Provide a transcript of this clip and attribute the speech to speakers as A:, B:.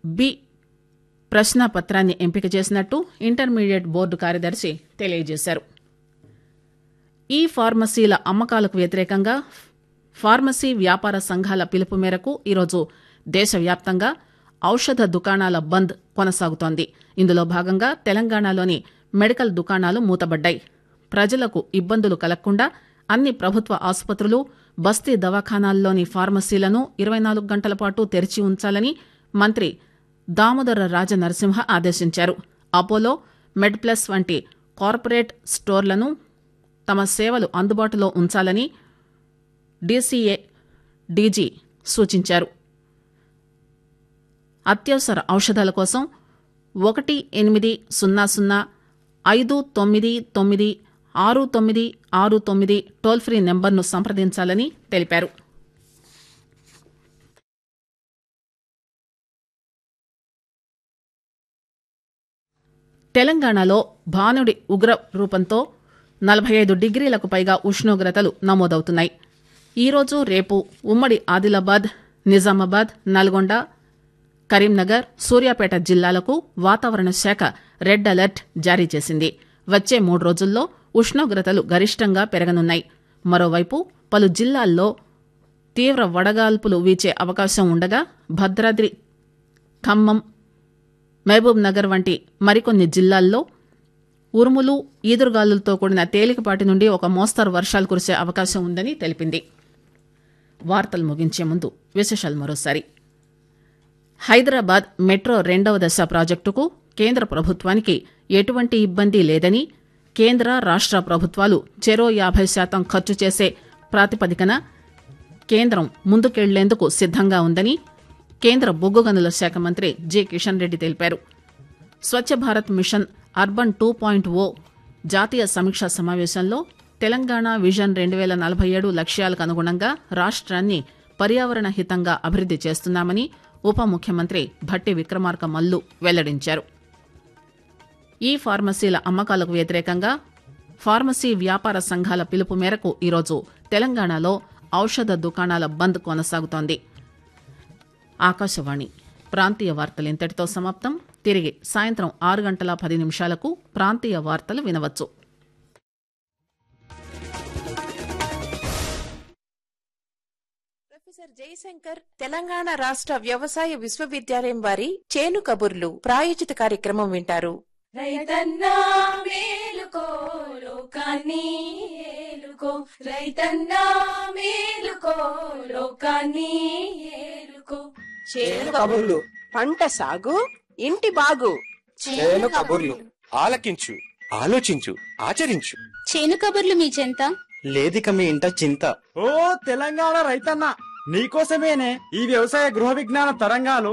A: B ప్రశ్నాపత్రాన్ని ఎంపిక చేసినట్టు intermediate board కార్యదర్శి తెలియజేశారు ఈ ఫార్మసీల అమ్మకాలకు వ్యతిరేకంగా ఫార్మసీ వ్యాపార సంఘాల పిలుపు మేరకు ఈరోజు దేశవ్యాప్తంగా ఔషధ దుకాణాల బంద్ కొనసాగుతోంది ఇందులో భాగంగా తెలంగాణలోని మెడికల్ దుకాణాలు మూతబడ్డాయి ప్రజలకు ఇబ్బందులు కలగకుండా అన్ని ప్రభుత్వ ఆసుపత్రులు బస్తీ దవాఖానాల్లోని ఫార్మసీలను ఇరవై నాలుగు గంటల పాటు తెరిచి ఉంచాలని మంత్రి దామోదర రాజనరసింహ ఆదేశించారు అపోలో మెడ్ప్లస్ వంటి కార్పొరేట్ స్టోర్లను తమ సేవలు అందుబాటులో ఉంచాలని డీసీఏ డీజీ సూచించారు అత్యవసర ఔషధాల కోసం ఒకటి ఎనిమిది సున్నా సున్నా ఐదు తొమ్మిది తొమ్మిది ఆరు తొమ్మిది ఆరు తొమ్మిది టోల్ ఫ్రీ నెంబర్ను సంప్రదించాలని తెలిపారు తెలంగాణలో భానుడి ఉగ్ర రూపంతో నలభై ఐదు డిగ్రీలకు పైగా ఉష్ణోగ్రతలు నమోదవుతున్నాయి ఈరోజు రేపు ఉమ్మడి ఆదిలాబాద్ నిజామాబాద్ నల్గొండ కరీంనగర్ సూర్యాపేట జిల్లాలకు వాతావరణ శాఖ రెడ్ అలర్ట్ జారీ చేసింది వచ్చే మూడు రోజుల్లో ఉష్ణోగ్రతలు గరిష్టంగా పెరగనున్నాయి మరోవైపు పలు జిల్లాల్లో తీవ్ర వడగాల్పులు వీచే అవకాశం ఉండగా భద్రాద్రి ఖమ్మం మహబూబ్ నగర్ వంటి మరికొన్ని జిల్లాల్లో ఉరుములు ఈదురుగాలులతో కూడిన తేలికపాటి నుండి ఒక మోస్తరు వర్షాలు కురిసే అవకాశం ఉందని తెలిపింది వార్తలు ముగించే ముందు విశేషాలు మరోసారి హైదరాబాద్ మెట్రో రెండవ దశ ప్రాజెక్టుకు కేంద్ర ప్రభుత్వానికి ఎటువంటి ఇబ్బంది లేదని కేంద్ర రాష్ట ప్రభుత్వాలు చెరో యాభై శాతం ఖర్చు చేసే ప్రాతిపదికన కేంద్రం ముందుకెళ్లేందుకు సిద్దంగా ఉందని కేంద్ర బొగ్గు గనుల శాఖ మంత్రి జి కిషన్ రెడ్డి తెలిపారు Swachh Bharat mission urban two point O జాతీయ సమీక్షా సమావేశంలో తెలంగాణ విజన్ రెండు వేల నలభై ఏడు లక్ష్యాలకు అనుగుణంగా రాష్ట్రాన్ని పర్యావరణ హితంగా అభివృద్ది చేస్తున్నామని ఉప ముఖ్యమంత్రి భట్టి విక్రమార్క మల్లు వెల్లడించారు ఈ ఫార్మసీల అమ్మకాలకు వ్యతిరేకంగా ఫార్మసీ వ్యాపార సంఘాల పిలుపు మేరకు ఈరోజు తెలంగాణలో ఔషధ దుకాణాల బంద్ కొనసాగుతోంది ఆకాశవాణి ప్రాంతీయ వార్తలు ఇంతటితో సమాప్తం తిరిగి సాయంత్రం ఆరు గంటల పది నిమిషాలకు ప్రాంతీయ వార్తలు వినవచ్చు
B: ప్రొఫెసర్ జయశంకర్ తెలంగాణ రాష్ట్ర వ్యవసాయ విశ్వవిద్యాలయం వారి చేను కబుర్లు ప్రాయోజిత కార్యక్రమం వింటారు
C: రైతన్నా మేలుకో లోకాన్ని ఏలుకో రైతన్నా మేలుకో లోకాన్ని ఏలుకో
B: చేను కబుర్లు పంట సాగు ఇంటి బాగు
D: చేను కబుర్లు ఆలకించు ఆలోచించు ఆచరించు
E: చేను కబుర్లు మీ చెంత
D: లేదిక మీ ఇంట చింత
F: ఓ తెలంగాణ రైతన్న నీకోసమేనే ఈ వ్యవసాయ గృహ విజ్ఞాన తరంగాలు